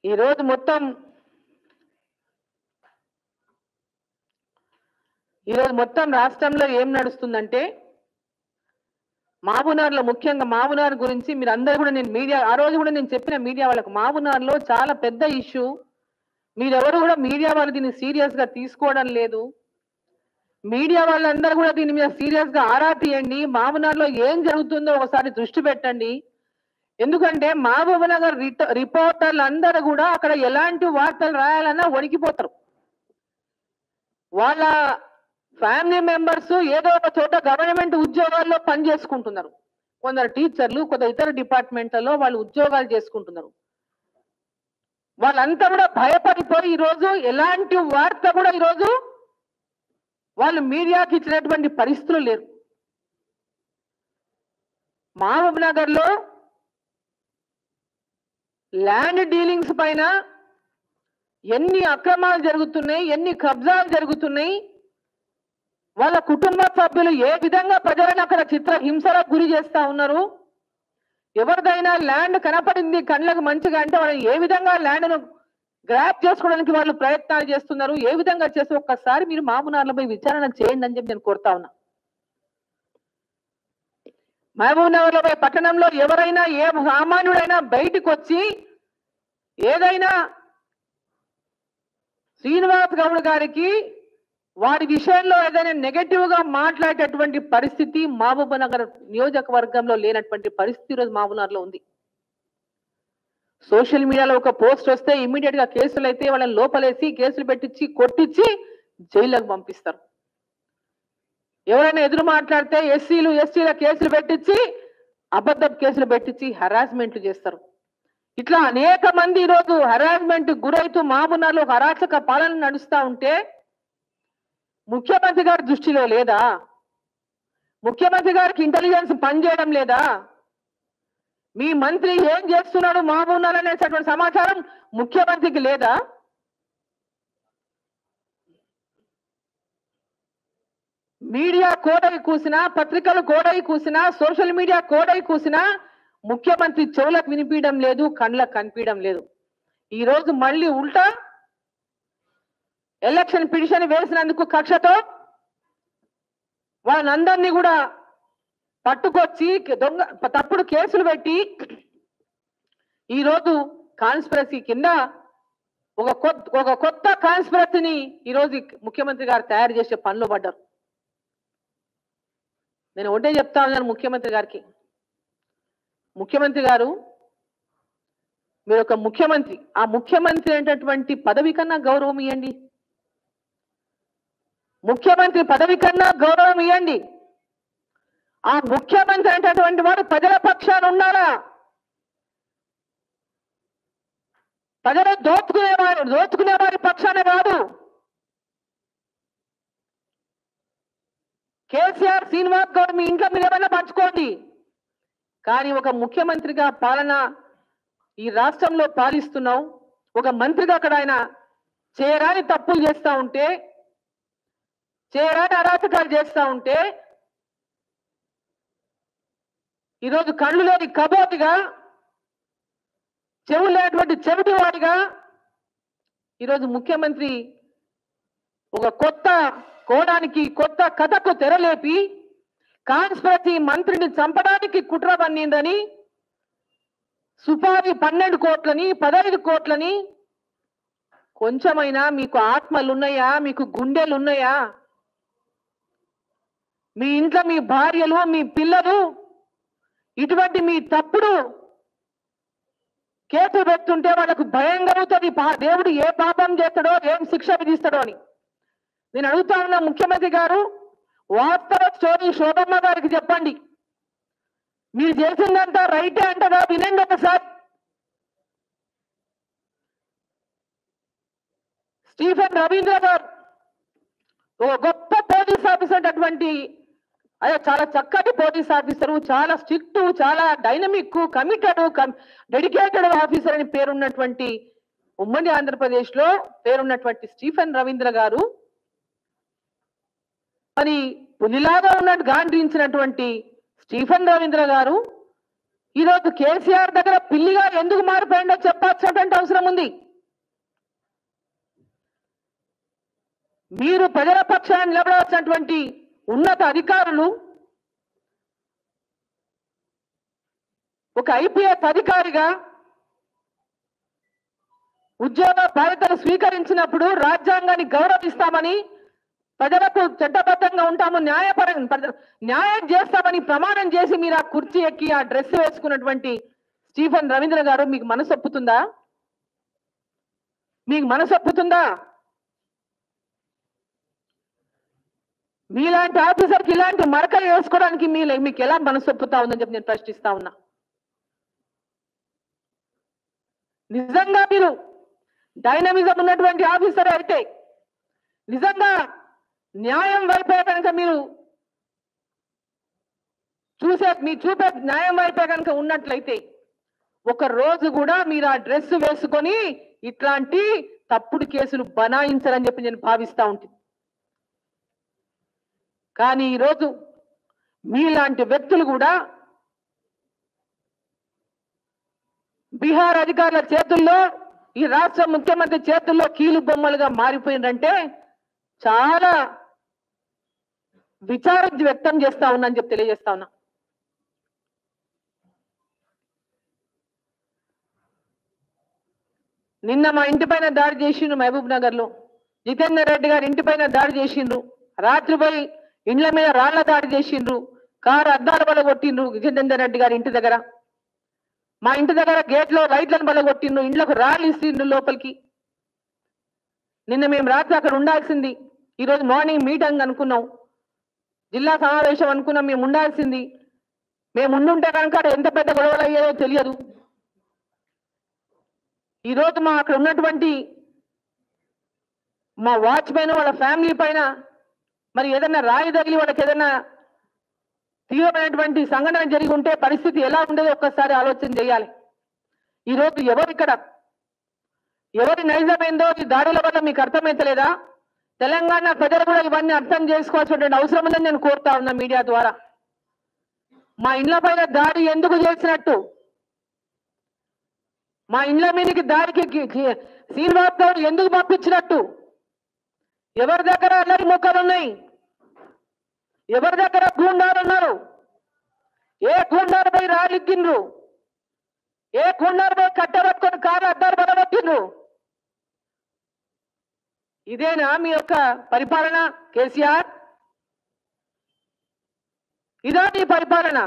ఈరోజు మొత్తం ఈరోజు మొత్తం రాష్ట్రంలో ఏం నడుస్తుందంటే మాబునార్లో ముఖ్యంగా మాబునార్ గురించి మీరు అందరూ కూడా నేను మీడియా ఆ రోజు కూడా నేను చెప్పిన మీడియా వాళ్ళకు మాబునార్లో చాలా పెద్ద ఇష్యూ మీరెవరు కూడా మీడియా వాళ్ళు దీన్ని సీరియస్ గా తీసుకోవడం లేదు మీడియా వాళ్ళందరూ కూడా దీని మీద సీరియస్ గా ఆరా తీయండి మాబునార్లో ఏం జరుగుతుందో ఒకసారి దృష్టి పెట్టండి ఎందుకంటే మహబూబ్ నగర్ రిట- రిపోర్టర్లు అందరూ కూడా అక్కడ ఎలాంటి వార్తలు రాయాలన్నా వణికిపోతారు వాళ్ళ ఫ్యామిలీ మెంబర్స్ ఏదో ఒక చోట గవర్నమెంట్ ఉద్యోగాల్లో పని చేసుకుంటున్నారు కొందరు టీచర్లు కొందరు ఇతర డిపార్ట్మెంట్లలో వాళ్ళు ఉద్యోగాలు చేసుకుంటున్నారు వాళ్ళంతా కూడా భయపడిపోయి ఈరోజు ఎలాంటి వార్త కూడా ఈరోజు వాళ్ళు మీడియాకి ఇచ్చినటువంటి పరిస్థితులు లేరు మహబూబ్ నగర్ లో ల్యాండ్ డీలింగ్స్ పైన ఎన్ని అక్రమాలు జరుగుతున్నాయి ఎన్ని కబ్జాలు జరుగుతున్నాయి వాళ్ళ కుటుంబ సభ్యులు ఏ విధంగా ప్రజలను అక్కడ చిత్ర హింసలకు గురి చేస్తా ఉన్నారు ఎవరిదైనా ల్యాండ్ కనపడింది కళ్ళకు మంచిగా అంటే వాళ్ళు ఏ విధంగా ల్యాండ్ను గ్రాప్ చేసుకోవడానికి వాళ్ళు ప్రయత్నాలు చేస్తున్నారు ఏ విధంగా చేస్తే ఒక్కసారి మీరు మామూనార్లపై విచారణ చేయండి అని చెప్పి నేను కోరుతా ఉన్నా మహబూబ్ నగర్ లో పట్టణంలో ఎవరైనా ఏ సామాన్యుడైనా బయటికి వచ్చి ఏదైనా శ్రీనివాస్ గౌడ్ గారికి వారి విషయంలో ఏదైనా నెగటివ్ గా మాట్లాడేటటువంటి పరిస్థితి మహబూబ్ నగర్ నియోజకవర్గంలో లేనటువంటి పరిస్థితి ఈరోజు మహబూబ్ లో ఉంది సోషల్ మీడియాలో ఒక పోస్ట్ వస్తే ఇమ్మీడియట్ గా కేసులు అయితే వాళ్ళని లోపలేసి కేసులు పెట్టించి కొట్టించి జైల్లోకి పంపిస్తారు ఎవరైనా ఎదురు మాట్లాడితే ఎస్సీలు ఎస్టీల కేసులు పెట్టించి అబద్ధం కేసులు పెట్టించి హరాస్మెంట్లు చేస్తారు ఇట్లా అనేక మంది ఈరోజు హరాస్మెంట్ గురైతూ మాబునార్లో ఒక అరాచక పాలన నడుస్తా ఉంటే ముఖ్యమంత్రి గారి దృష్టిలో లేదా ముఖ్యమంత్రి గారికి ఇంటెలిజెన్స్ పనిచేయడం లేదా మీ మంత్రి ఏం చేస్తున్నాడు మాబునార్ అనేటటువంటి సమాచారం ముఖ్యమంత్రికి లేదా మీడియా కోడై కూసినా పత్రికలు కోడై కూసినా సోషల్ మీడియా కోడై కూసినా ముఖ్యమంత్రి చెవులకు వినిపించడం లేదు కళ్ళకు కనిపించడం లేదు ఈ రోజు మళ్ళీ ఉల్టా ఎలక్షన్ పిటిషన్ వేసినందుకు కక్షతో వాళ్ళందరినీ కూడా పట్టుకొచ్చి దొంగ తప్పుడు కేసులు పెట్టి ఈ రోజు కాన్స్పిరసీ కింద ఒక కొత్త ఒక కొత్త కాన్స్పిరసీని ఈ రోజు ముఖ్యమంత్రి గారు తయారు చేసే పనిలో పడ్డారు నేను ఒకటే చెప్తా ఉన్నాను ముఖ్యమంత్రి గారికి ముఖ్యమంత్రి గారు మీరు ఒక ముఖ్యమంత్రి ఆ ముఖ్యమంత్రి అనేటటువంటి పదవి కన్నా గౌరవం ఇవ్వండి ముఖ్యమంత్రి పదవి కన్నా గౌరవం ఇవ్వండి ఆ ముఖ్యమంత్రి అనేటటువంటి వాడు ప్రజల పక్షాన ఉండాలా ప్రజలు దోచుకునేవారు దోచుకునేవారి పక్షాన కాదు కేసీఆర్ శ్రీనివాస్ గౌడ్ మీ ఇంట్లో మీరు ఏమైనా పంచుకోండి కానీ ఒక ముఖ్యమంత్రిగా పాలన ఈ రాష్ట్రంలో పాలిస్తున్నావు ఒక మంత్రిగా అక్కడ ఆయన చేయరాని తప్పులు చేస్తా ఉంటే చేయరాని అరాచకాలు చేస్తా ఉంటే ఈరోజు కళ్ళు లేని కబోతిగా చెవు లేనటువంటి చెవిటి వాడిగా ఈరోజు ముఖ్యమంత్రి ఒక కొత్త కోడానికి కొత్త కథకు తెరలేపి కాన్స్పిరసీ మంత్రిని చంపడానికి కుట్ర పన్నిందని సుపారీ పన్నెండు కోట్లని పదహైదు కోట్లని కొంచెమైనా మీకు ఆత్మలున్నాయా మీకు గుండెలున్నాయా మీ ఇంట్లో మీ భార్యలు మీ పిల్లలు ఇటువంటి మీ తప్పుడు కేసులు పెడుతుంటే వాళ్ళకు భయం కలుగుతుంది పా- దేవుడు ఏ పాపం చేస్తాడో ఏం శిక్ష విధిస్తాడో అని నేను అడుగుతా ఉన్నా ముఖ్యమంత్రి గారు వాస్తవ స్టోరీ శోభమ్మ గారికి చెప్పండి మీరు చేసిందంతా రైటే అంటదా వినండి ఒకసారి స్టీఫెన్ రవీంద్ర గారు ఒక గొప్ప పోలీస్ ఆఫీసర్ అటువంటి అదే చాలా చక్కటి పోలీస్ ఆఫీసరు చాలా స్ట్రిక్ట్ చాలా డైనమిక్ కమిటెడ్ డెడికేటెడ్ ఆఫీసర్ అని పేరున్నటువంటి ఉమ్మడి ఆంధ్రప్రదేశ్ లో పేరున్నటువంటి స్టీఫెన్ రవీంద్ర గారు మరి పులిలాగా ఉన్నట్టు గాండ్రించినటువంటి స్టీఫెన్ రవీంద్ర గారు ఈరోజు కేసీఆర్ దగ్గర పిల్లిగా ఎందుకు మారిపోయిందో చెప్పాల్సినటువంటి అవసరం ఉంది మీరు ప్రజల పక్షాన నిలబడాల్సినటువంటి ఉన్నత అధికారులు ఒక ఐపీఎస్ అధికారిగా ఉద్యోగ బాధ్యతలు స్వీకరించినప్పుడు రాజ్యాంగాన్ని గౌరవిస్తామని ప్రజలకు చట్టబద్ధంగా ఉంటాము న్యాయపరం ప్రజ- న్యాయం చేస్తామని ప్రమాణం చేసి మీరు ఆ కుర్చీ ఎక్కి ఆ డ్రెస్ వేసుకున్నటువంటి స్టీఫెన్ రవీంద్ర గారు మీకు మనసు ఒప్పుతుందా మీకు మనసు ఒప్పుతుందా మీలాంటి ఆఫీసర్కి ఇలాంటి మరకలు వేసుకోవడానికి మీ మీకు ఎలా మనసు ఒప్పుతా ఉందని చెప్పి నేను ప్రశ్నిస్తా ఉన్నా నిజంగా మీరు డైనమిజం ఉన్నటువంటి ఆఫీసర్ అయితే నిజంగా న్యాయం వైపే కనుక మీరు చూసే మీ చూపే న్యాయం వైపే కనుక ఉన్నట్లయితే ఒక రోజు కూడా మీరు ఆ డ్రెస్ వేసుకొని ఇట్లాంటి తప్పుడు కేసులు బనాయించాలని చెప్పి నేను భావిస్తా ఉంటుంది కానీ ఈరోజు మీలాంటి వ్యక్తులు కూడా బీహార్ అధికారుల చేతుల్లో ఈ రాష్ట్ర ముఖ్యమంత్రి చేతుల్లో కీలు బొమ్మలుగా మారిపోయిందంటే చాలా విచారం వ్యక్తం చేస్తా ఉన్నా అని చెప్పి తెలియజేస్తా ఉన్నా నిన్న మా ఇంటి పైన దాడి చేసిండ్రు మహబూబ్ నగర్ లో జితేందర్ రెడ్డి గారి ఇంటి పైన దాడి చేసిండ్రు రాత్రి పోయి ఇండ్ల మీద రాళ్ల దాడి చేసిండ్రు కారు అద్దాల బల కొట్టిండ్రు జితేందర్ రెడ్డి గారి ఇంటి దగ్గర మా ఇంటి దగ్గర గేట్ లో లైట్లను బల కొట్టిండ్రు ఇండ్లకు రాళ్ళు ఇస్తుండ్రు లోపలికి నిన్న మేము రాత్రి అక్కడ ఉండాల్సింది ఈరోజు మార్నింగ్ మీటింగ్ అనుకున్నాం జిల్లా సమావేశం అనుకున్నాం మేము ఉండాల్సింది మేము ఉండుంటే కనుక అక్కడ ఎంత పెద్ద గొడవలు అయ్యేదో తెలియదు ఈరోజు మా అక్కడ ఉన్నటువంటి మా వాచ్మెన్ వాళ్ళ ఫ్యామిలీ పైన మరి ఏదైనా రాయి తగిలి వాళ్ళకి ఏదైనా తీవ్రమైనటువంటి సంఘటన జరిగి ఉంటే పరిస్థితి ఎలా ఉండేదో ఒక్కసారి ఆలోచన చేయాలి ఈరోజు ఎవరు ఇక్కడ ఎవరి నైజమైందో ఈ దాడుల వల్ల మీకు అర్థమైతలేదా తెలంగాణ ప్రజలు కూడా ఇవన్నీ అర్థం చేసుకోవాల్సినటువంటి అవసరం ఉందని నేను కోరుతా ఉన్నా మీడియా ద్వారా మా ఇండ్ల పైన దాడి ఎందుకు చేసినట్టు మా ఇండ్ల మీదకి దాడికి కి- కి- శ్రీనివాస్ గౌడ్ ఎందుకు పంపించినట్టు ఎవరి దగ్గర అల్లరి మొక్కలు ఉన్నాయి ఎవరి దగ్గర గూండాలు ఉన్నారు ఏ గూండాలు పోయి రాళ్ళిద్దిండ్రు ఏ గూండాలు పోయి కట్టబట్టుకొని కారు అద్దాలు బలబట్టిండ్రు ఇదేనా మీ యొక్క పరిపాలన కేసీఆర్ ఇదా మీ పరిపాలన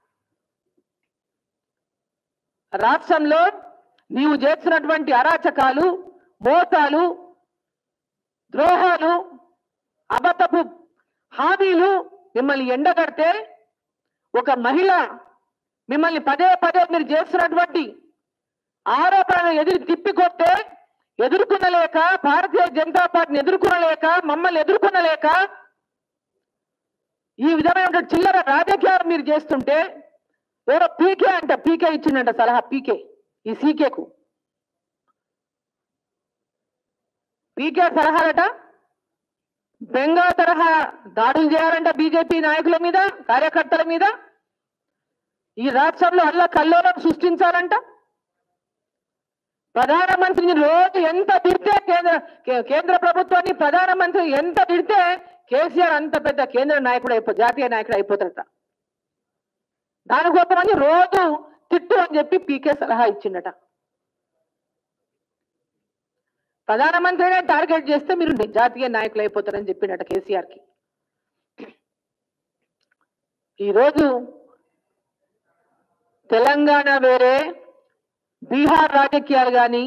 రాష్ట్రంలో నీవు చేస్తున్నటువంటి అరాచకాలు మోసాలు ద్రోహాలు అబద్ధపు హామీలు మిమ్మల్ని ఎండగడితే ఒక మహిళ మిమ్మల్ని పదే పదే మీరు చేస్తున్నటువంటి ఆరోపణలు ఎదురు తిప్పికొస్తే ఎదుర్కొనలేక భారతీయ జనతా పార్టీని ఎదుర్కొనలేక మమ్మల్ని ఎదుర్కొనలేక ఈ విధమైన చిల్లర రాజకీయాలు మీరు చేస్తుంటే ఎవరో పీకే అంట పీకే ఇచ్చిండంట సలహా పీకే ఈ సీకేకు పీకే సలహాలట బెంగా తరహా దాడులు చేయాలంట బీజేపీ నాయకుల మీద కార్యకర్తల మీద ఈ రాష్ట్రంలో అల్ల కల్లోలం సృష్టించాలంట ప్రధానమంత్రిని రోజు ఎంత తిడితే కేంద్ర కే- కేంద్ర ప్రభుత్వాన్ని ప్రధానమంత్రి ఎంత తిడితే కేసీఆర్ అంత పెద్ద కేంద్ర నాయకుడు అయిపో జాతీయ నాయకుడు అయిపోతారట దానికోసమని రోజు తిట్టు అని చెప్పి పీకే సలహా ఇచ్చిండట ప్రధానమంత్రినే టార్గెట్ చేస్తే మీరు జాతీయ నాయకులు అయిపోతారని చెప్పిండట కేసీఆర్ కి ఈరోజు తెలంగాణ వేరే బీహార్ రాజకీయాలు కానీ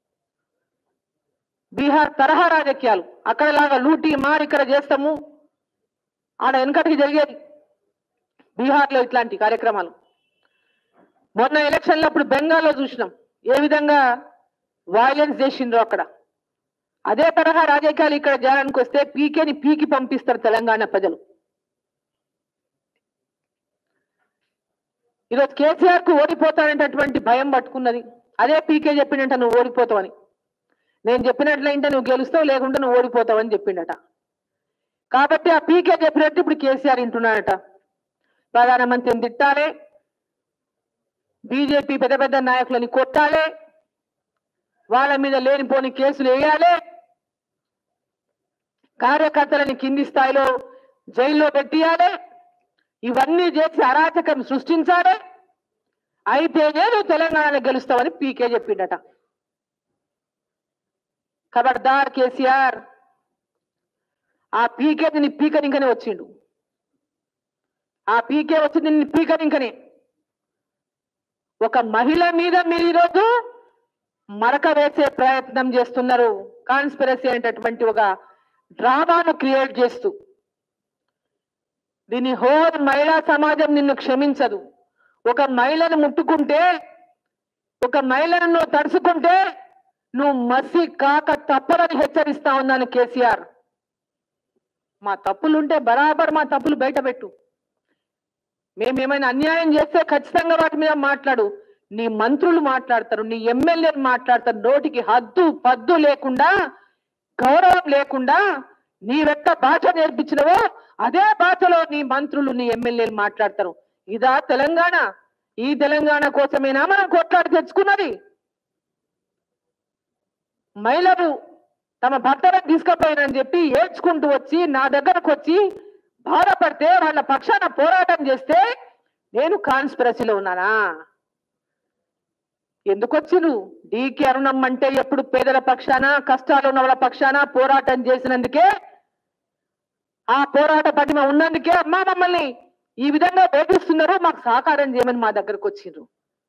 బీహార్ తరహా రాజకీయాలు అక్కడలాగా లూటీ మారి ఇక్కడ చేస్తాము ఆడ వెనకటికి జరిగేది బీహార్లో ఇట్లాంటి కార్యక్రమాలు మొన్న ఎలక్షన్లో అప్పుడు బెంగాల్లో చూసినాం ఏ విధంగా వైలెన్స్ చేసిండ్రో అక్కడ అదే తరహా రాజకీయాలు ఇక్కడ చేయాలనికి వస్తే పీకేని పీకి పంపిస్తారు తెలంగాణ ప్రజలు ఈరోజు కేసీఆర్ కు ఓడిపోతానంటటువంటి భయం పట్టుకున్నది అదే పీకే చెప్పిండట నువ్వు ఓడిపోతావని నేను చెప్పినట్లయింటే నువ్వు గెలుస్తావు లేకుంటే నువ్వు ఓడిపోతావని చెప్పిండట కాబట్టి ఆ పీకే చెప్పినట్టు ఇప్పుడు కేసీఆర్ వింటున్నాడట ప్రధానమంత్రిని తిట్టాలి బీజేపీ పెద్ద పెద్ద నాయకులని కొట్టాలి వాళ్ళ మీద లేనిపోని కేసులు వేయాలి కార్యకర్తలని కింది స్థాయిలో జైల్లో పెట్టియాలి ఇవన్నీ చేసి అరాచకం సృష్టించాలి అయితే నేను తెలంగాణలో గెలుస్తామని పీకే చెప్పిండట ఖబర్దార్ కేసీఆర్ ఆ పీకే నిన్ను పీకరింకనే వచ్చిండు ఆ పీకే వచ్చి నిన్ను పీకరింకనే ఒక మహిళ మీద మీరు ఈరోజు మరక వేసే ప్రయత్నం చేస్తున్నారు కాన్స్పిరసీ అనేటటువంటి ఒక డ్రామాను క్రియేట్ చేస్తూ దీని హోల్ మహిళా సమాజం నిన్ను క్షమించదు ఒక మహిళను ముట్టుకుంటే ఒక మహిళను నువ్వు తడుచుకుంటే నువ్వు మసి కాక తప్పదని హెచ్చరిస్తా ఉన్నాను కేసీఆర్ మా తప్పులుంటే బరాబర్ మా తప్పులు బయట పెట్టు మేమేమైనా అన్యాయం చేస్తే ఖచ్చితంగా వాటి మీద మాట్లాడు నీ మంత్రులు మాట్లాడతారు నీ ఎమ్మెల్యేలు మాట్లాడతారు నోటికి హద్దు పద్దు లేకుండా గౌరవం లేకుండా నీ వెంట భాష నేర్పించినవో అదే భాషలో నీ మంత్రులు నీ ఎమ్మెల్యేలు మాట్లాడతారు ఇదా తెలంగాణ ఈ తెలంగాణ కోసమేనా మనం కొట్లాడి తెచ్చుకున్నది మహిళలు తమ భర్తలను తీసుకుపోయినని చెప్పి ఏడ్చుకుంటూ వచ్చి నా దగ్గరకు వచ్చి బాధపడితే వాళ్ళ పక్షాన పోరాటం చేస్తే నేను కాన్స్పిరసీలో ఉన్నానా ఎందుకు వచ్చిరు డీకే అరుణం అంటే ఎప్పుడు పేదల పక్షాన కష్టాలు ఉన్న వాళ్ళ పక్షాన పోరాటం చేసినందుకే ఆ పోరాట పటిమ ఉన్నందుకే అమ్మా మమ్మల్ని ఈ విధంగా వేధిస్తున్నారు మాకు సహకారం చేయమని మా దగ్గరకు వచ్చిండ్రు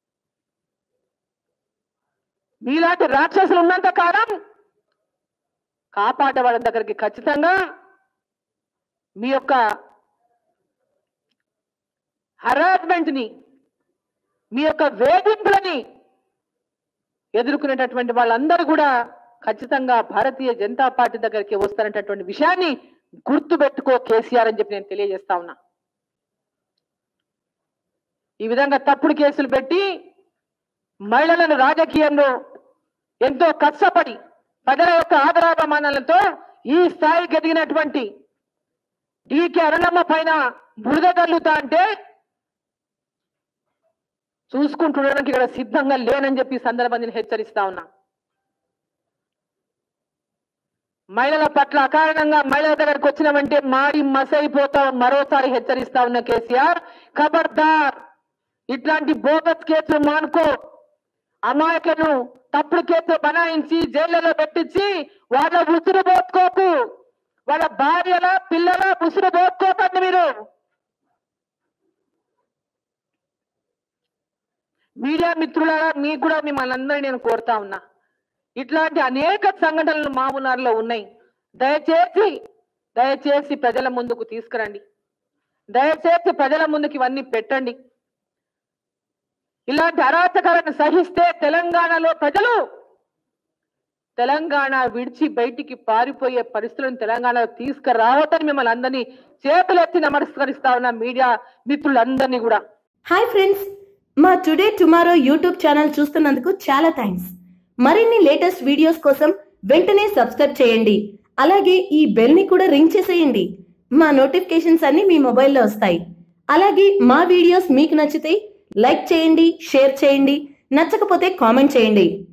మీలాంటి రాక్షసులు ఉన్నంత కాలం కాపాడే వాళ్ళ దగ్గరికి ఖచ్చితంగా మీ యొక్క హరాస్మెంట్ ని మీ యొక్క వేధింపులని ఎదుర్కొనేటటువంటి వాళ్ళందరూ కూడా ఖచ్చితంగా భారతీయ జనతా పార్టీ దగ్గరికి వస్తారనేటటువంటి విషయాన్ని గుర్తు పెట్టుకో కేసీఆర్ అని చెప్పి నేను తెలియజేస్తా ఉన్నా ఈ విధంగా తప్పుడు కేసులు పెట్టి మహిళలను రాజకీయంలో ఎంతో కష్టపడి ప్రజల యొక్క ఆదరాభిమానాలతో ఈ స్థాయికి ఎదిగినటువంటి డీకే అరుణమ్మ పైన బురద తల్లుతా అంటే చూసుకుంటుండడానికి ఇక్కడ సిద్ధంగా లేనని చెప్పి ఈ సందర్భాన్ని నేను హెచ్చరిస్తా ఉన్నా మహిళల పట్ల అకారణంగా మహిళల దగ్గరకు వచ్చినామంటే మారి మసైపోతాం మరోసారి హెచ్చరిస్తా ఉన్న కేసీఆర్ ఖబర్దార్ ఇట్లాంటి బోగస్ కేసులు మానుకో అమాయకులను తప్పుడు కేసులు బనాయించి జైళ్లలో పెట్టించి వాళ్ళ ఉసురు పోసుకోకు వాళ్ళ భార్యల పిల్లల ఉసురు పోసుకోకండి మీరు మీడియా మిత్రులారా మీకు కూడా మిమ్మల్ని అందరినీ నేను కోరుతా ఉన్నా ఇట్లాంటి అనేక సంఘటనలు మామూనార్లో ఉన్నాయి దయచేసి దయచేసి ప్రజల ముందుకు తీసుకురండి దయచేసి ప్రజల ముందుకు ఇవన్నీ పెట్టండి ఇలాంటి అరాచకాలను సహిస్తే తెలంగాణలో ప్రజలు తెలంగాణ విడిచి బయటికి పారిపోయే పరిస్థితులను తెలంగాణలో తీసుకురావద్దని మిమ్మల్ని అందరినీ చేతులెత్తి నమస్కరిస్తా ఉన్న మీడియా మిత్రులందరినీ కూడా హాయ్ ఫ్రెండ్స్ మా టుడే టుమారో యూట్యూబ్ ఛానల్ చూస్తున్నందుకు చాలా థ్యాంక్స్ మరిన్ని లేటెస్ట్ వీడియోస్ కోసం వెంటనే సబ్స్క్రైబ్ చేయండి అలాగే ఈ బెల్ ని కూడా రింగ్ చేసేయండి మా నోటిఫికేషన్స్ అన్ని మీ మొబైల్లో వస్తాయి అలాగే మా వీడియోస్ మీకు నచ్చితే లైక్ చేయండి షేర్ చేయండి నచ్చకపోతే కామెంట్ చేయండి